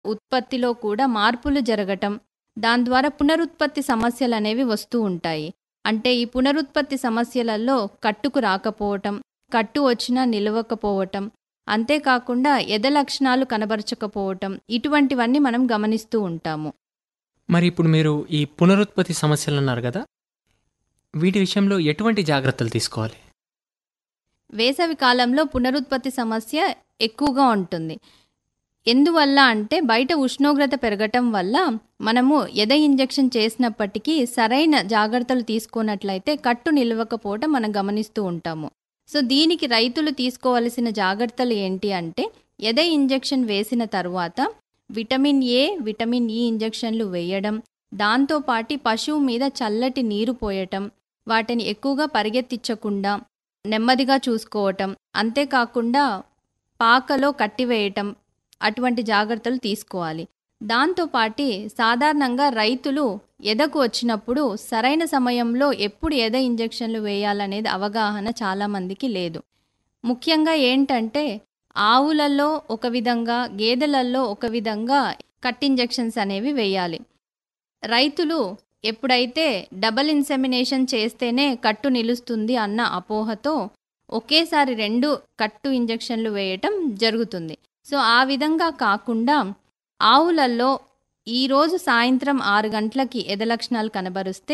ఉత్పత్తిలో కూడా మార్పులు జరగటం దాని ద్వారా పునరుత్పత్తి సమస్యలు అనేవి వస్తూ ఉంటాయి అంటే ఈ పునరుత్పత్తి సమస్యలలో కట్టుకు రాకపోవటం కట్టు వచ్చినా నిలవకపోవటం అంతేకాకుండా ఎద లక్షణాలు కనబరచకపోవటం ఇటువంటివన్నీ మనం గమనిస్తూ ఉంటాము మరి ఇప్పుడు మీరు ఈ పునరుత్పత్తి సమస్యలు అన్నారు కదా వీటి విషయంలో ఎటువంటి జాగ్రత్తలు తీసుకోవాలి వేసవి కాలంలో పునరుత్పత్తి సమస్య ఎక్కువగా ఉంటుంది ఎందువల్ల అంటే బయట ఉష్ణోగ్రత పెరగటం వల్ల మనము ఎద ఇంజెక్షన్ చేసినప్పటికీ సరైన జాగ్రత్తలు తీసుకున్నట్లయితే కట్టు నిలవకపోవటం మనం గమనిస్తూ ఉంటాము సో దీనికి రైతులు తీసుకోవలసిన జాగ్రత్తలు ఏంటి అంటే ఎద ఇంజెక్షన్ వేసిన తర్వాత విటమిన్ ఏ విటమిన్ ఈ ఇంజెక్షన్లు వేయడం దాంతోపాటి పశువు మీద చల్లటి నీరు పోయటం వాటిని ఎక్కువగా పరిగెత్తించకుండా నెమ్మదిగా చూసుకోవటం అంతేకాకుండా పాకలో కట్టివేయటం అటువంటి జాగ్రత్తలు తీసుకోవాలి దాంతోపాటి సాధారణంగా రైతులు ఎదకు వచ్చినప్పుడు సరైన సమయంలో ఎప్పుడు ఎద ఇంజెక్షన్లు వేయాలనేది అవగాహన చాలామందికి లేదు ముఖ్యంగా ఏంటంటే ఆవులలో ఒక విధంగా గేదెలలో ఒక విధంగా కట్ ఇంజెక్షన్స్ అనేవి వేయాలి రైతులు ఎప్పుడైతే డబల్ ఇన్సెమినేషన్ చేస్తేనే కట్టు నిలుస్తుంది అన్న అపోహతో ఒకేసారి రెండు కట్టు ఇంజెక్షన్లు వేయటం జరుగుతుంది సో ఆ విధంగా కాకుండా ఆవులలో ఈరోజు సాయంత్రం ఆరు గంటలకి ఎద లక్షణాలు కనబరుస్తే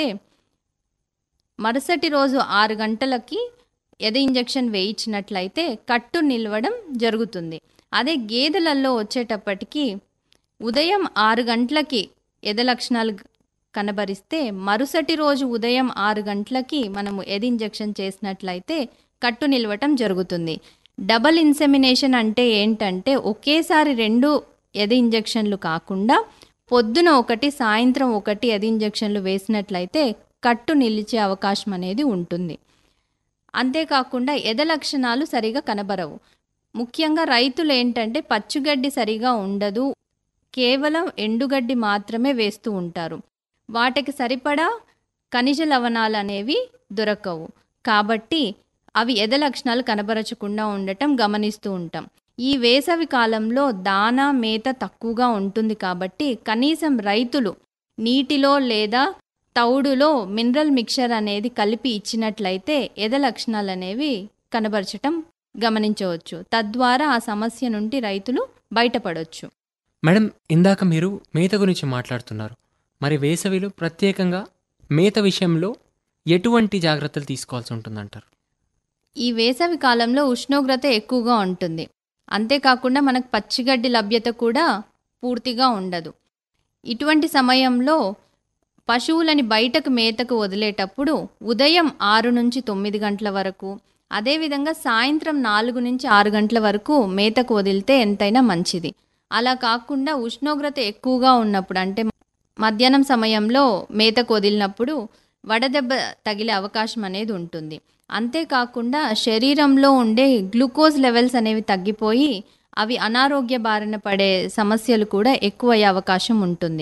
మరుసటి రోజు ఆరు గంటలకి ఎద ఇంజెక్షన్ వేయించినట్లయితే కట్టు నిలవడం జరుగుతుంది అదే గేదెలలో వచ్చేటప్పటికి ఉదయం ఆరు గంటలకి ఎద లక్షణాలు కనబరిస్తే మరుసటి రోజు ఉదయం ఆరు గంటలకి మనము ఎద ఇంజెక్షన్ చేసినట్లయితే కట్టు నిలవటం జరుగుతుంది డబల్ ఇన్సెమినేషన్ అంటే ఏంటంటే ఒకేసారి రెండు ఎద ఇంజెక్షన్లు కాకుండా పొద్దున ఒకటి సాయంత్రం ఒకటి ఎద ఇంజెక్షన్లు వేసినట్లయితే కట్టు నిలిచే అవకాశం అనేది ఉంటుంది అంతేకాకుండా ఎద లక్షణాలు సరిగా కనబరవు ముఖ్యంగా రైతులు ఏంటంటే పచ్చుగడ్డి సరిగా ఉండదు కేవలం ఎండుగడ్డి మాత్రమే వేస్తూ ఉంటారు వాటికి సరిపడా ఖనిజ లవణాలు అనేవి దొరకవు కాబట్టి అవి ఎద లక్షణాలు కనబరచకుండా ఉండటం గమనిస్తూ ఉంటాం ఈ వేసవి కాలంలో దానా మేత తక్కువగా ఉంటుంది కాబట్టి కనీసం రైతులు నీటిలో లేదా తౌడులో మినరల్ మిక్చర్ అనేది కలిపి ఇచ్చినట్లయితే ఎద లక్షణాలు అనేవి కనబరచటం గమనించవచ్చు తద్వారా ఆ సమస్య నుండి రైతులు బయటపడవచ్చు మేడం ఇందాక మీరు మేత గురించి మాట్లాడుతున్నారు మరి వేసవిలో ప్రత్యేకంగా మేత విషయంలో ఎటువంటి జాగ్రత్తలు తీసుకోవాల్సి ఉంటుందంటారు ఈ వేసవి కాలంలో ఉష్ణోగ్రత ఎక్కువగా ఉంటుంది అంతేకాకుండా మనకు పచ్చిగడ్డి లభ్యత కూడా పూర్తిగా ఉండదు ఇటువంటి సమయంలో పశువులని బయటకు మేతకు వదిలేటప్పుడు ఉదయం ఆరు నుంచి తొమ్మిది గంటల వరకు అదేవిధంగా సాయంత్రం నాలుగు నుంచి ఆరు గంటల వరకు మేతకు వదిలితే ఎంతైనా మంచిది అలా కాకుండా ఉష్ణోగ్రత ఎక్కువగా ఉన్నప్పుడు అంటే మధ్యాహ్నం సమయంలో మేతకు వదిలినప్పుడు వడదెబ్బ తగిలే అవకాశం అనేది ఉంటుంది అంతేకాకుండా శరీరంలో ఉండే గ్లూకోజ్ లెవెల్స్ అనేవి తగ్గిపోయి అవి అనారోగ్య బారిన పడే సమస్యలు కూడా ఎక్కువయ్యే అవకాశం ఉంటుంది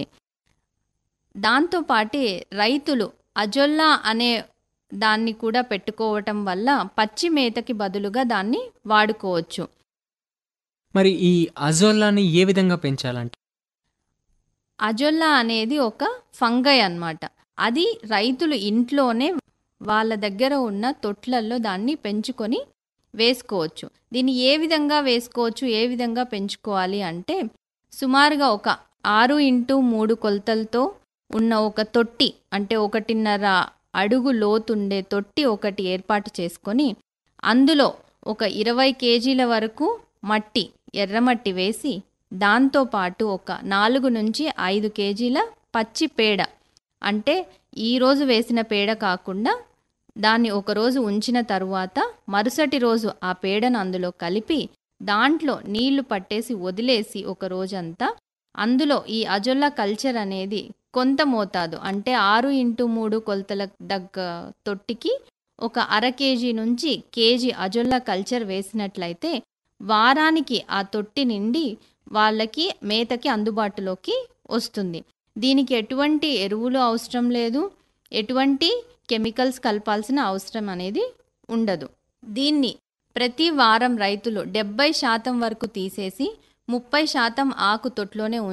దాంతోపాటి రైతులు అజొల్లా అనే దాన్ని కూడా పెట్టుకోవటం వల్ల పచ్చి మేతకి బదులుగా దాన్ని వాడుకోవచ్చు మరి ఈ అజోలాని ఏ విధంగా పెంచాలంటే అజొల్లా అనేది ఒక ఫంగై అన్నమాట అది రైతులు ఇంట్లోనే వాళ్ళ దగ్గర ఉన్న తొట్లల్లో దాన్ని పెంచుకొని వేసుకోవచ్చు దీన్ని ఏ విధంగా వేసుకోవచ్చు ఏ విధంగా పెంచుకోవాలి అంటే సుమారుగా ఒక ఆరు ఇంటూ మూడు కొలతలతో ఉన్న ఒక తొట్టి అంటే ఒకటిన్నర అడుగు లోతుండే తొట్టి ఒకటి ఏర్పాటు చేసుకొని అందులో ఒక ఇరవై కేజీల వరకు మట్టి ఎర్రమట్టి వేసి దాంతోపాటు ఒక నాలుగు నుంచి ఐదు కేజీల పచ్చి పేడ అంటే ఈరోజు వేసిన పేడ కాకుండా దాన్ని ఒకరోజు ఉంచిన తరువాత మరుసటి రోజు ఆ పేడను అందులో కలిపి దాంట్లో నీళ్లు పట్టేసి వదిలేసి ఒక రోజంతా అందులో ఈ అజొల్లా కల్చర్ అనేది కొంత మోతాదు అంటే ఆరు ఇంటూ మూడు కొలతల దగ్గ తొట్టికి ఒక అర కేజీ నుంచి కేజీ అజొల్లా కల్చర్ వేసినట్లయితే వారానికి ఆ తొట్టి నిండి వాళ్ళకి మేతకి అందుబాటులోకి వస్తుంది దీనికి ఎటువంటి ఎరువులు అవసరం లేదు ఎటువంటి కెమికల్స్ కలపాల్సిన అవసరం అనేది ఉండదు దీన్ని ప్రతి వారం రైతులు డెబ్బై శాతం వరకు తీసేసి ముప్పై శాతం ఆకు తొట్లోనే